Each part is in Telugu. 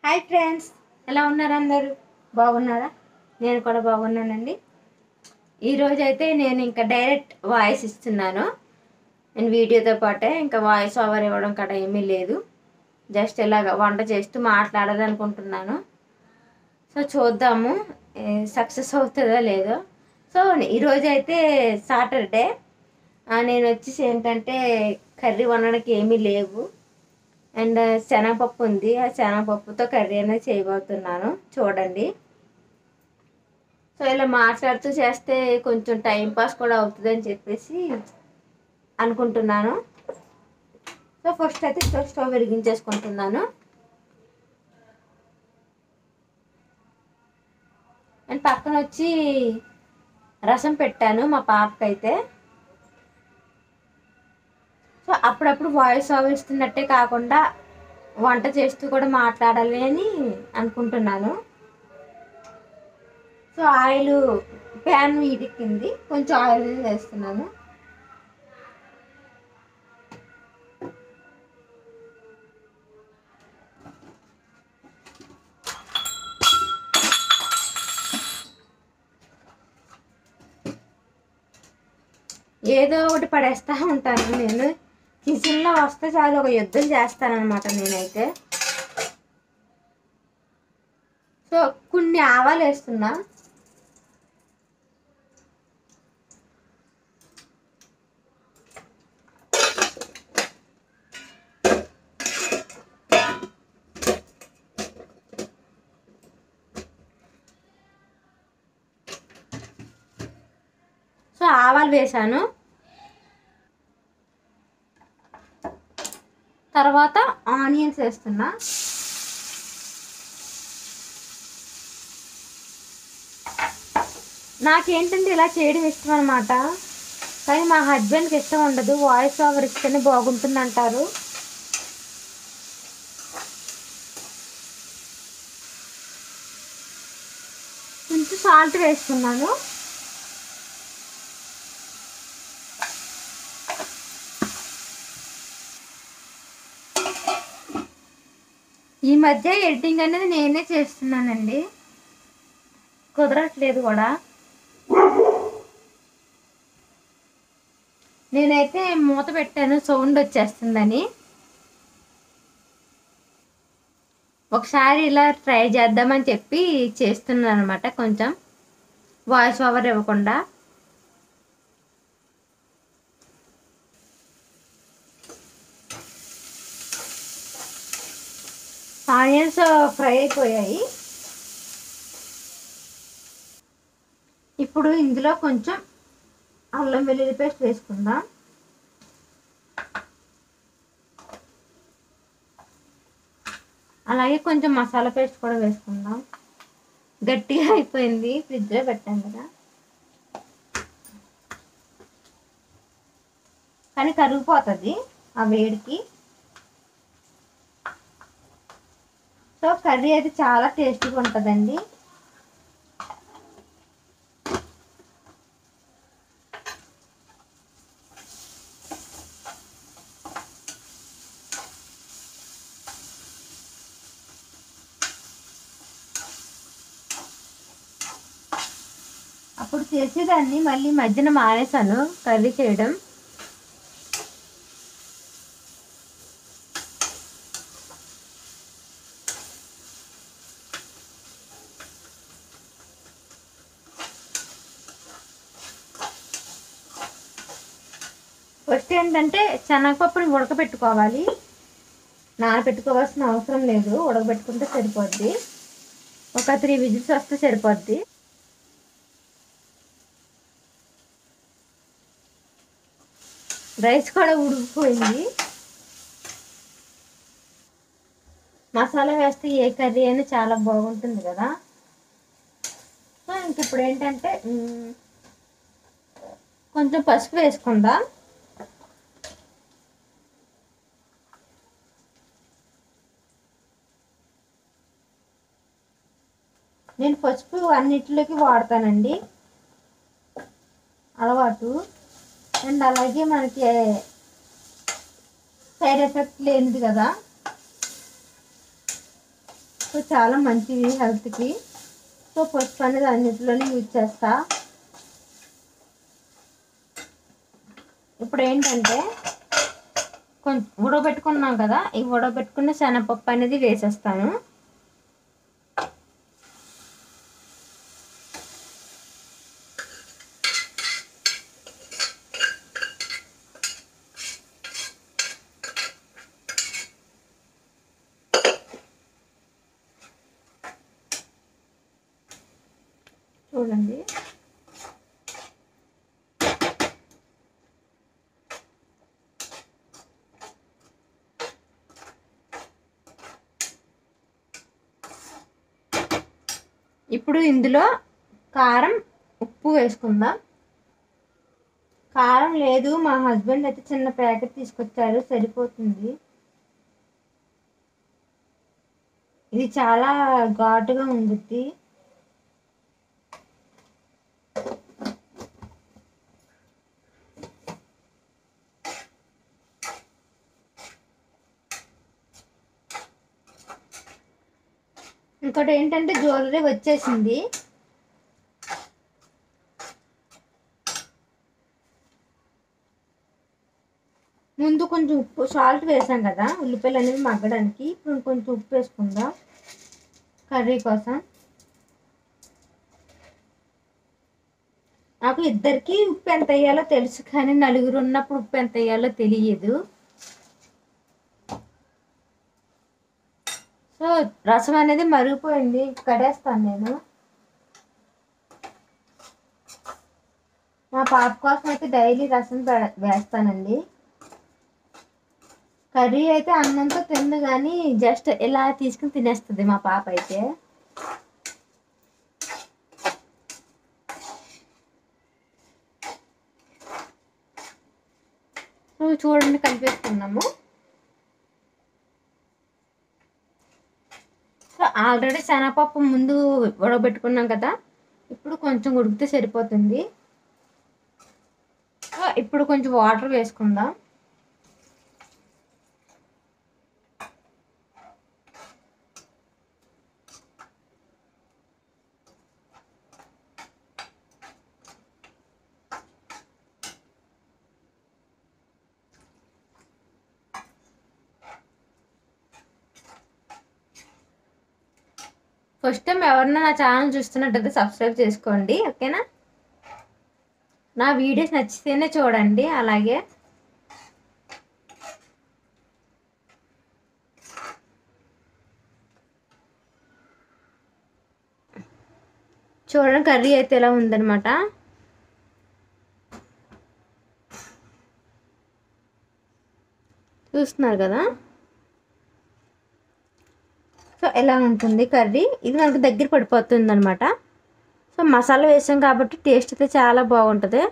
హాయ్ ఫ్రెండ్స్ ఎలా ఉన్నారు అందరూ బాగున్నారా నేను కూడా బాగున్నానండి ఈరోజు అయితే నేను ఇంకా డైరెక్ట్ వాయిస్ ఇస్తున్నాను నేను వీడియోతో పాటే ఇంకా వాయిస్ ఓవర్ ఇవ్వడం కట ఏమీ లేదు జస్ట్ ఇలాగ వంట చేస్తూ మాట్లాడాలనుకుంటున్నాను సో చూద్దాము సక్సెస్ అవుతుందో లేదో సో ఈరోజు అయితే సాటర్డే నేను వచ్చేసి ఏంటంటే కర్రీ వండడానికి ఏమీ లేవు అండ్ శనగపప్పు ఉంది ఆ శనగపప్పుతో కర్రీ అనేది చేయబోతున్నాను చూడండి సో ఇలా మాట్లాడుతూ చేస్తే కొంచెం టైం పాస్ కూడా అవుతుందని చెప్పేసి అనుకుంటున్నాను సో ఫస్ట్ అయితే స్టవ్ స్టవ్ వెలిగించేసుకుంటున్నాను అండ్ పక్కన వచ్చి రసం పెట్టాను మా పాపకైతే సో అప్పుడప్పుడు వాయిస్ ఓవర్ ఇస్తున్నట్టే కాకుండా వంట చేస్తూ కూడా మాట్లాడాలి అని అనుకుంటున్నాను సో ఆయిల్ ప్యాన్ వీటికింది కొంచెం ఆయిల్ వేస్తున్నాను ఏదో ఒకటి పడేస్తూ ఉంటాను నేను కిచెన్లో వస్తే చాలు ఒక యుద్ధం చేస్తానన్నమాట నేనైతే సో కొన్ని ఆవాలు వేస్తున్నా సో ఆవాలు వేసాను తర్వాత ఆనియన్స్ వేస్తున్నా నాకేంటంటే ఇలా చేయడం ఇష్టం అనమాట కానీ మా హస్బెండ్కి ఇష్టం ఉండదు వాయిస్ ఓవర్ ఇస్తేనే బాగుంటుంది అంటారు కొంచెం సాల్ట్ వేసుకున్నాను ఈ మధ్య ఎడిటింగ్ అనేది నేనే చేస్తున్నానండి కుదరట్లేదు కూడా నేనైతే మూత పెట్టాను సౌండ్ వచ్చేస్తుందని ఒకసారి ఇలా ట్రై చేద్దామని చెప్పి చేస్తున్నాను అనమాట కొంచెం వాయిస్ ఓవర్ ఇవ్వకుండా ఆనియన్స్ ఫ్రై అయిపోయాయి ఇప్పుడు ఇందులో కొంచెం అల్లం వెల్లుల్లి పేస్ట్ వేసుకుందాం అలాగే కొంచెం మసాలా పేస్ట్ కూడా వేసుకుందాం గట్టిగా అయిపోయింది ఫ్రిడ్జ్లో పెట్టాం కదా కానీ కరిగిపోతుంది ఆ వేడికి సో కర్రీ అయితే చాలా టేస్టీగా ఉంటుందండి అప్పుడు చేసేదాన్ని మళ్ళీ మధ్యన మానేశాను కర్రీ చేయడం ఫస్ట్ ఏంటంటే శనగపప్పుని ఉడకబెట్టుకోవాలి నానబెట్టుకోవాల్సిన అవసరం లేదు ఉడకబెట్టుకుంటే సరిపోద్ది ఒక త్రీ విజిల్స్ వస్తే సరిపోద్ది రైస్ కూడా ఉడికిపోయింది మసాలా వేస్తే ఏ కర్రీ అయినా చాలా బాగుంటుంది కదా సో ఇంక ఇప్పుడు ఏంటంటే మ్, కొంచెం పసుపు వేసుకుందాం నేను పసుపు అన్నిటిలోకి వాడతానండి అలవాటు అండ్ అలాగే మనకి సైడ్ ఎఫెక్ట్ లేనిది కదా సో చాలా మంచిది హెల్త్కి సో పసుపు అనేది అన్నిటిలోనే యూజ్ చేస్తా ఇప్పుడు ఏంటంటే కొంచెం ఉడకబెట్టుకున్నాం కదా ఈ ఉడకబెట్టుకున్న శనగపప్పు అనేది వేసేస్తాను చూడండి ఇప్పుడు ఇందులో కారం ఉప్పు వేసుకుందాం కారం లేదు మా హస్బెండ్ అయితే చిన్న ప్యాకెట్ తీసుకొచ్చారు సరిపోతుంది ఇది చాలా ఘాటుగా ఉండుద్ది ఇంకోటి ఏంటంటే జ్యువెలరీ వచ్చేసింది ముందు కొంచెం ఉప్పు సాల్ట్ వేసాం కదా ఉల్లిపాయలు అనేవి మగ్గడానికి ఇప్పుడు కొంచెం ఉప్పు వేసుకుందాం కర్రీ కోసం నాకు ఇద్దరికి ఉప్పు ఎంత వేయాలో తెలుసు కానీ నలుగురు ఉన్నప్పుడు ఉప్పు ఎంత వేయాలో తెలియదు సో రసం అనేది మరిగిపోయింది కడేస్తాను నేను మా పాప కోసం అయితే డైలీ రసం పె- వేస్తానండి కర్రీ అయితే అన్నంతో తిందు కానీ జస్ట్ ఇలా తీసుకుని తినేస్తుంది మా పాప అయితే సో చూడండి కలిపేసుకున్నాము సో ఆల్రెడీ శనగపప్పు ముందు ఉడకబెట్టుకున్నాం కదా ఇప్పుడు కొంచెం ఉడికితే సరిపోతుంది సో ఇప్పుడు కొంచెం వాటర్ వేసుకుందాం ఫస్ట్ టైం ఎవరన్నా నా ఛానల్ చూస్తున్నట్టయితే సబ్స్క్రైబ్ చేసుకోండి ఓకేనా నా వీడియోస్ నచ్చితేనే చూడండి అలాగే చూడండి కర్రీ అయితే ఎలా ఉందన్నమాట చూస్తున్నారు కదా సో ఎలా ఉంటుంది కర్రీ ఇది మనకు దగ్గర పడిపోతుంది అనమాట సో మసాలా వేసాం కాబట్టి టేస్ట్ అయితే చాలా బాగుంటుంది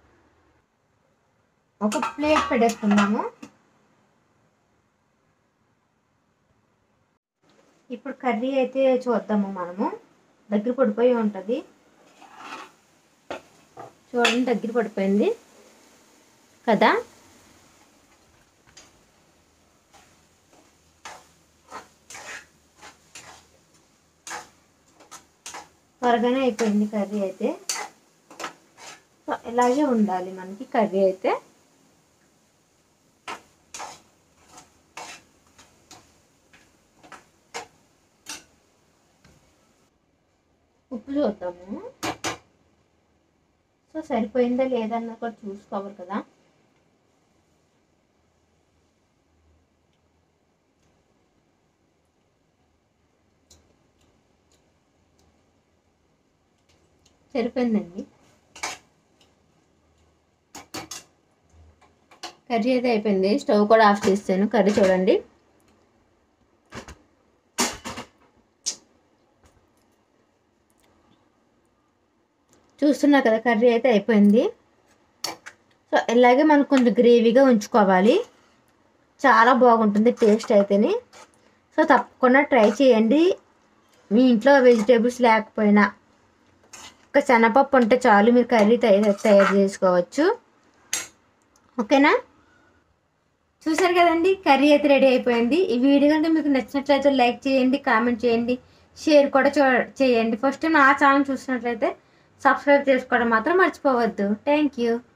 ఒక ప్లేట్ పెట్టేసుకుందాము ఇప్పుడు కర్రీ అయితే చూద్దాము మనము దగ్గర పడిపోయి ఉంటుంది చూడండి దగ్గర పడిపోయింది కదా త్వరగానే అయిపోయింది కర్రీ అయితే సో ఇలాగే ఉండాలి మనకి కర్రీ అయితే ఉప్పు చూద్దాము సో సరిపోయిందా లేదా అన్నది కూడా చూసుకోవాలి కదా సరిపోయిందండి కర్రీ అయితే అయిపోయింది స్టవ్ కూడా ఆఫ్ చేస్తాను కర్రీ చూడండి చూస్తున్నారు కదా కర్రీ అయితే అయిపోయింది సో ఇలాగే మనం కొంచెం గ్రేవీగా ఉంచుకోవాలి చాలా బాగుంటుంది టేస్ట్ అయితేని సో తప్పకుండా ట్రై చేయండి మీ ఇంట్లో వెజిటేబుల్స్ లేకపోయినా ఒక శనగపప్పు ఉంటే చాలు మీరు కర్రీ తయారు తయారు చేసుకోవచ్చు ఓకేనా చూసారు కదండి కర్రీ అయితే రెడీ అయిపోయింది ఈ వీడియో కనుక మీకు నచ్చినట్లయితే లైక్ చేయండి కామెంట్ చేయండి షేర్ కూడా చూ చేయండి ఫస్ట్ నా ఛానల్ చూసినట్లయితే సబ్స్క్రైబ్ చేసుకోవడం మాత్రం మర్చిపోవద్దు థ్యాంక్ యూ